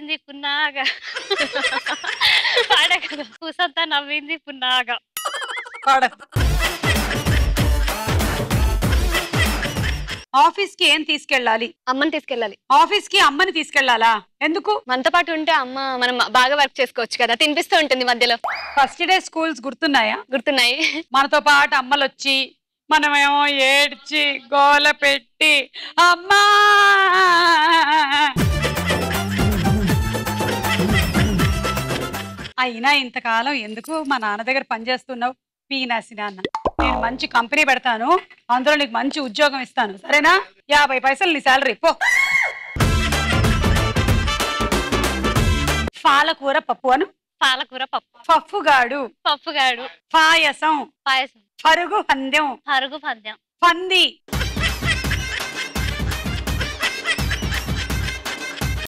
నవ్వింది పున్నాగా పాడే కదా కూసంతా నవ్వింది పున్నాగా పాడ ఆఫీస్ కి ఏం తీసుకెళ్ళాలి అమ్మని తీసుకెళ్ళాలి ఆఫీస్ కి అమ్మని తీసుకెళ్ళాలా ఎందుకు మనతో పాటు ఉంటే అమ్మ మనం బాగా వర్క్ చేసుకోవచ్చు కదా తినిపిస్తూ ఉంటుంది మధ్యలో ఫస్ట్ డే స్కూల్స్ గుర్తున్నాయా గుర్తున్నాయి మనతో పాటు అమ్మలు వచ్చి మనమేమో ఏడ్చి గోల పెట్టి అమ్మా అయినా ఇంతకాలం ఎందుకు మా నాన్న దగ్గర పనిచేస్తున్నావు పీనాసి నాన్న నేను మంచి కంపెనీ పెడతాను అందులో నీకు మంచి ఉద్యోగం ఇస్తాను సరేనా యాభై పైసలు నీ శాలరీ పో పాలకూర పప్పు అను పాలకూర పప్పు పప్పుగాడు పప్పుగాడు పాయసం పాయసం పరుగు పందెం పరుగు పద్యం పంది